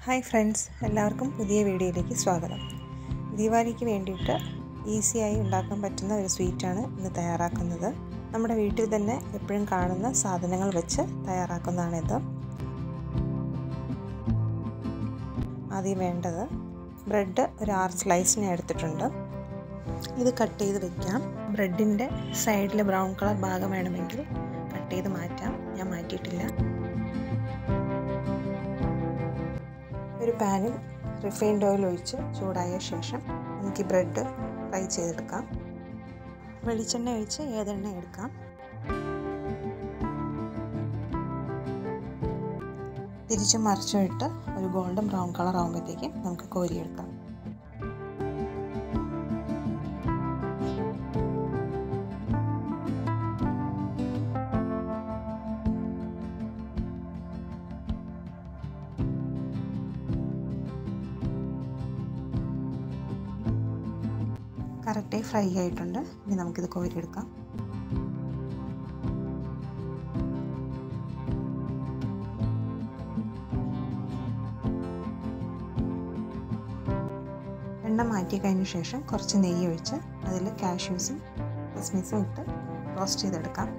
hi friends എല്ലാവർക്കും പുതിയ വീഡിയോയിലേക്ക് സ്വാഗതം ദീപാവലിക്ക് വേണ്ടിയിട്ട് ഈസിയായി ഉണ്ടാക്കാൻ പറ്റുന്ന ഒരു സ്വീറ്റാണ് ഇന്ന് തയ്യാറാക്കുന്നത് നമ്മുടെ വീട്ടിൽ തന്നെ എപ്പോഴും കാണുന്ന സാധനങ്ങൾ വെച്ച് തയ്യാറാക്കുന്നതാണിത് ആദ്യം വേണ്ടത് ബ്രെഡ് ഒരു ആറ് സ്ലൈസിന് എടുത്തിട്ടുണ്ട് ഇത് കട്ട് ചെയ്ത് വെക്കാം ബ്രെഡിൻ്റെ സൈഡിൽ ബ്രൗൺ കളർ ഭാഗം വേണമെങ്കിൽ കട്ട് ചെയ്ത് മാറ്റാം ഞാൻ മാറ്റിയിട്ടില്ല ഒരു പാനിൽ റിഫൈൻഡ് ഓയിൽ ഒഴിച്ച് ചൂടായ ശേഷം നമുക്ക് ഈ ബ്രെഡ് ഫ്രൈ ചെയ്തെടുക്കാം വെളിച്ചെണ്ണ ഒഴിച്ച് ഏതെണ്ണ എടുക്കാം തിരിച്ച് മറിച്ചിട്ട് ഒരു ഗോൾഡൻ ബ്രൗൺ കളർ ആകുമ്പോഴത്തേക്കും നമുക്ക് കോരിയെടുക്കാം കറക്റ്റായി ഫ്രൈ ആയിട്ടുണ്ട് ഇനി നമുക്കിത് കോരിയെടുക്കാം എണ്ണ മാറ്റി കഴിഞ്ഞ ശേഷം കുറച്ച് നെയ്യ് ഒഴിച്ച് അതിൽ കാഷ്യൂസും കിസ്മിസും ഇട്ട് റോസ്റ്റ് ചെയ്തെടുക്കാം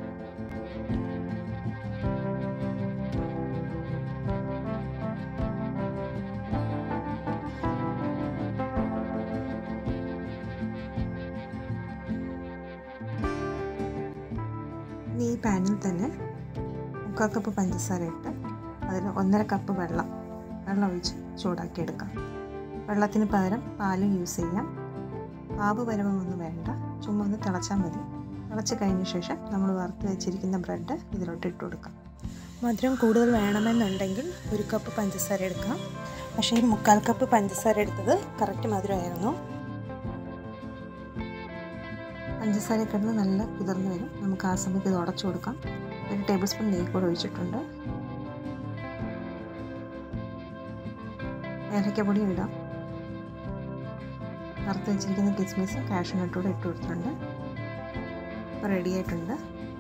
ഇനി ഈ പാനിൽ തന്നെ മുക്കാൽ കപ്പ് പഞ്ചസാര ഇട്ട് അതിൽ ഒന്നര കപ്പ് വെള്ളം വെള്ളം ഒഴിച്ച് ചൂടാക്കി എടുക്കാം വെള്ളത്തിന് പകരം പാല് യൂസ് ചെയ്യാം പാവ് പരമൊന്നും വേണ്ട ചുമ്മാ ഒന്ന് തിളച്ചാൽ മതി തിളച്ച് കഴിഞ്ഞ ശേഷം നമ്മൾ വറുത്ത് വെച്ചിരിക്കുന്ന ബ്രെഡ് ഇതിലോട്ട് ഇട്ട് കൊടുക്കാം മധുരം കൂടുതൽ വേണമെന്നുണ്ടെങ്കിൽ ഒരു കപ്പ് പഞ്ചസാര എടുക്കാം പക്ഷേ ഈ മുക്കാൽ കപ്പ് പഞ്ചസാര എടുത്തത് കറക്റ്റ് മധുരമായിരുന്നു പഞ്ചസാര കിടന്ന് നല്ല കുതിർന്ന് വരും നമുക്ക് ആ സമയത്ത് ഇത് ഉടച്ചു കൊടുക്കാം ഒരു ടേബിൾ സ്പൂൺ നെയ്യ് കൂടെ ഒഴിച്ചിട്ടുണ്ട് ഏലക്കപ്പൊടി ഇടാം വറുത്ത് വെച്ചിരിക്കുന്ന കിസ്മിസ് കാഷ്യൂനട്ടൂടെ ഇട്ട് കൊടുത്തിട്ടുണ്ട് ഇപ്പോൾ റെഡി ആയിട്ടുണ്ട്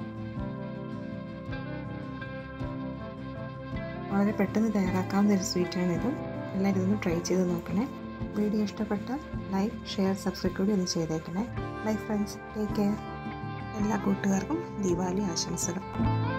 വളരെ പെട്ടെന്ന് തയ്യാറാക്കാവുന്ന ഒരു സ്വീറ്റാണിത് എല്ലാവരും ഇതൊന്ന് ട്രൈ ചെയ്ത് നോക്കണേ വീഡിയോ ഇഷ്ടപ്പെട്ടാൽ ലൈക്ക് ഷെയർ സബ്സ്ക്രൈബ് കൂടി ഒന്ന് ചെയ്തേക്കണേ ബൈ ഫ്രണ്ട്സ് ടേക്ക് കെയർ എല്ലാ കൂട്ടുകാർക്കും ദീപാവലി ആശംസകൾ